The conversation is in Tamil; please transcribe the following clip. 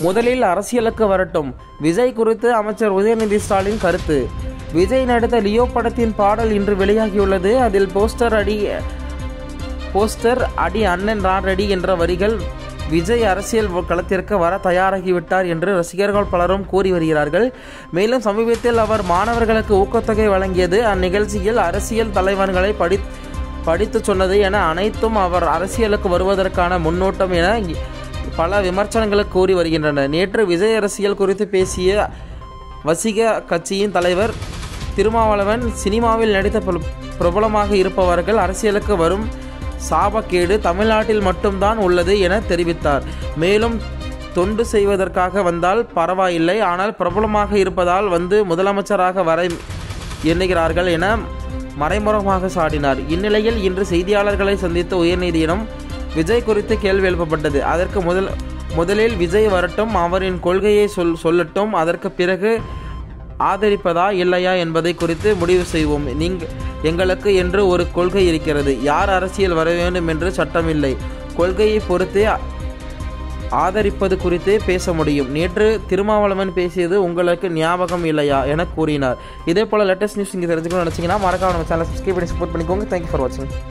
முதலில் அரசியலுக்கு வரட்டும் விஜய் குறித்து அமைச்சர் உதயநிதி ஸ்டாலின் கருத்து விஜய் நடித்த லியோ படத்தின் பாடல் இன்று வெளியாகியுள்ளது அதில் போஸ்டர் அடி போஸ்டர் அடி அண்ணன் நான் ரெடி என்ற வரிகள் விஜய் அரசியல் களத்திற்கு வர தயாராகிவிட்டார் என்று ரசிகர்கள் பலரும் கூறி வருகிறார்கள் மேலும் சமீபத்தில் அவர் மாணவர்களுக்கு ஊக்கத்தொகை வழங்கியது அந்நிகழ்ச்சியில் அரசியல் தலைவர்களை படி படித்து சொன்னது என அனைத்தும் அவர் அரசியலுக்கு வருவதற்கான முன்னோட்டம் என பல விமர்சனங்கள் கூறி வருகின்றன நேற்று விஜய் அரசியல் குறித்து பேசிய வசிக கட்சியின் தலைவர் திருமாவளவன் சினிமாவில் நடித்த பிரபல- பிரபலமாக இருப்பவர்கள் அரசியலுக்கு வரும் சாபக்கேடு தமிழ்நாட்டில் மட்டும்தான் உள்ளது என தெரிவித்தார் மேலும் தொண்டு செய்வதற்காக வந்தால் பரவாயில்லை ஆனால் பிரபலமாக இருப்பதால் வந்து முதலமைச்சராக வர எண்ணுகிறார்கள் என மறைமுகமாக சாடினார் இந்நிலையில் இன்று செய்தியாளர்களை சந்தித்த உயர்நீதியிடம் விஜய் குறித்து கேள்வி எழுப்பப்பட்டது அதற்கு முதல் முதலில் விஜய் வரட்டும் அவரின் கொள்கையை சொல் சொல்லட்டும் அதற்கு பிறகு ஆதரிப்பதா இல்லையா என்பதை குறித்து முடிவு செய்வோம் நீங்க எங்களுக்கு என்று ஒரு கொள்கை இருக்கிறது யார் அரசியல் வர வேண்டும் என்று சட்டமில்லை கொள்கையை பொறுத்தே ஆதரிப்பது குறித்தே பேச முடியும் நேற்று திருமாவளவன் பேசியது உங்களுக்கு ஞாபகம் இல்லையா என கூறினார் இதே போல லேட்டஸ்ட் நியூஸ் நீங்கள் தெரிஞ்சுக்கணும்னு நினச்சிங்கன்னா மறக்காம நம்ம சேனல் சப்ஸ்கிரைப் பண்ணி சப்போர்ட் பண்ணிக்கோங்க தேங்க்யூ ஃபார் வாட்சிங்